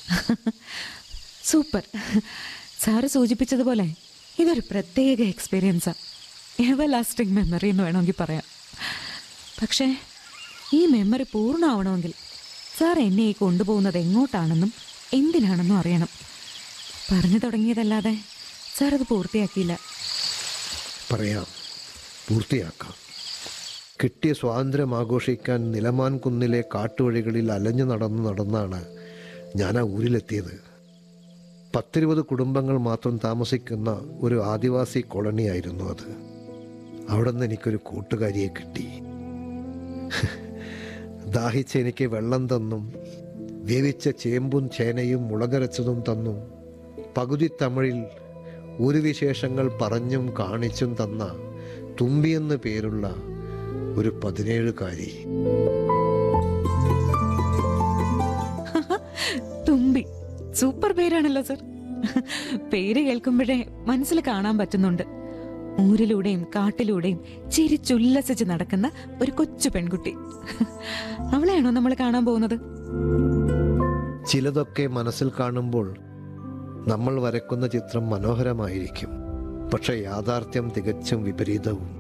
super sir സൂചിപ്പിച്ചതുപോലെ ഇതൊരു പ്രത്യേക എക്സ്പീരിയൻസാ എവർ ലാസ്റ്റിംഗ് മെമ്മറി എന്ന് വേണമെങ്കിൽ പറയാം പക്ഷേ ഈ മെമ്മറി പൂർണ്ണമാവണമെങ്കിൽ സാർ എന്നെ ഈ കൊണ്ടുപോകുന്നത് എങ്ങോട്ടാണെന്നും എന്തിനാണെന്നും അറിയണം പറഞ്ഞു തുടങ്ങിയതല്ലാതെ സാർ അത് പൂർത്തിയാക്കിയില്ല പറയാം പൂർത്തിയാക്കാം കിട്ടിയ സ്വാതന്ത്ര്യം ആഘോഷിക്കാൻ നിലമാൻ കുന്നിലെ കാട്ടുവഴികളിൽ അലഞ്ഞു നടന്ന് നടന്നാണ് ഞാൻ ആ ഊരിലെത്തിയത് പത്തിരുപത് കുടുംബങ്ങൾ മാത്രം താമസിക്കുന്ന ഒരു ആദിവാസി കോളനിയായിരുന്നു അത് അവിടെ നിന്ന് എനിക്കൊരു കൂട്ടുകാരിയെ കിട്ടി ദാഹിച്ച് എനിക്ക് വെള്ളം തന്നും വേവിച്ച ചേമ്പും ചേനയും മുളകരച്ചതും തന്നും പകുതി തമിഴിൽ ഒരു വിശേഷങ്ങൾ പറഞ്ഞും കാണിച്ചും തന്ന തുമ്പിയെന്ന് പേരുള്ള ഒരു പതിനേഴുകാരി തുമ്പി സൂപ്പർ പേരാണല്ലോ സർ പേര് കേൾക്കുമ്പോഴേ മനസ്സിൽ കാണാൻ പറ്റുന്നുണ്ട് ഊരിലൂടെയും കാട്ടിലൂടെയും ചിരിച്ചുല്ലസിച്ച് നടക്കുന്ന ഒരു കൊച്ചു പെൺകുട്ടി അവളെയാണോ നമ്മൾ കാണാൻ പോകുന്നത് ചിലതൊക്കെ മനസ്സിൽ കാണുമ്പോൾ നമ്മൾ വരക്കുന്ന ചിത്രം മനോഹരമായിരിക്കും പക്ഷെ യാഥാർത്ഥ്യം തികച്ചും വിപരീതവും